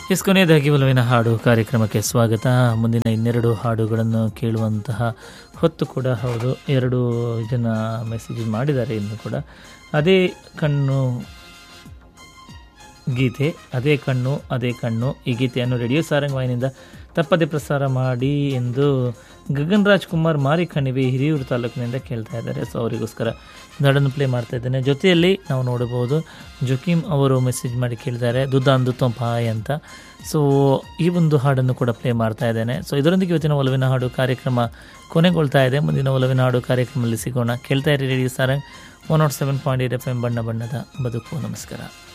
S ಕೊನೆಯದಾಗಿ ಒಲವಿನ ಹಾಡು ಕಾರ್ಯಕ್ರಮಕ್ಕೆ ಸ್ವಾಗತ ಮುಂದಿನ ಇನ್ನೆರಡು ಹಾಡುಗಳನ್ನು ಕೇಳುವಂತಹ ಹೊತ್ತು ಕೂಡ ಹೌದು ಎರಡು ಜನ ಮೆಸೇಜ್ ಮಾಡಿದ್ದಾರೆ ಇನ್ನು ಕೂಡ ಅದೇ ಕಣ್ಣು ಗೀತೆ ಅದೇ ಕಣ್ಣು ಅದೇ ಕಣ್ಣು ಈ ಗೀತೆಯನ್ನು ರೇಡಿಯೋ ಸಾರಂಗವಾಹಿನಿಯಿಂದ ತಪ್ಪದೆ ಪ್ರಸಾರ ಮಾಡಿ ಎಂದು ಗಗನ್ ರಾಜ್ ಕುಮಾರ್ ಮಾರಿ ಕಣಿವೆ ಹಿರಿಯೂರು ತಾಲೂಕಿನಿಂದ ಕೇಳ್ತಾ ಇದ್ದಾರೆ ಸೊ ಅವರಿಗೋಸ್ಕರ ಹಾಡನ್ನು ಪ್ಲೇ ಮಾಡ್ತಾ ಇದ್ದೇನೆ ಜೊತೆಯಲ್ಲಿ ನಾವು ನೋಡಬಹುದು ಜೊಕೀಮ್ ಅವರು ಮೆಸೇಜ್ ಮಾಡಿ ಕೇಳಿದ್ದಾರೆ ದುದ್ದಾನ್ ದುತ್ತಂ ಪಾಯ್ ಅಂತ ಸೊ ಈ ಒಂದು ಹಾಡನ್ನು ಕೂಡ ಪ್ಲೇ ಮಾಡ್ತಾ ಇದ್ದೇನೆ ಸೊ ಇದರೊಂದಿಗೆ ಇವತ್ತಿನ ಒಲವಿನ ಹಾಡು ಕಾರ್ಯಕ್ರಮ ಕೊನೆಗೊಳ್ತಾ ಇದೆ ಮುಂದಿನ ಒಲವಿನ ಹಾಡು ಕಾರ್ಯಕ್ರಮದಲ್ಲಿ ಸಿಗೋಣ ಕೇಳ್ತಾ ಇರಿ radio Sarang one nought seven point eight F M ಬಣ್ಣ ಬಣ್ಣದ ಬದುಕು ನಮಸ್ಕಾರ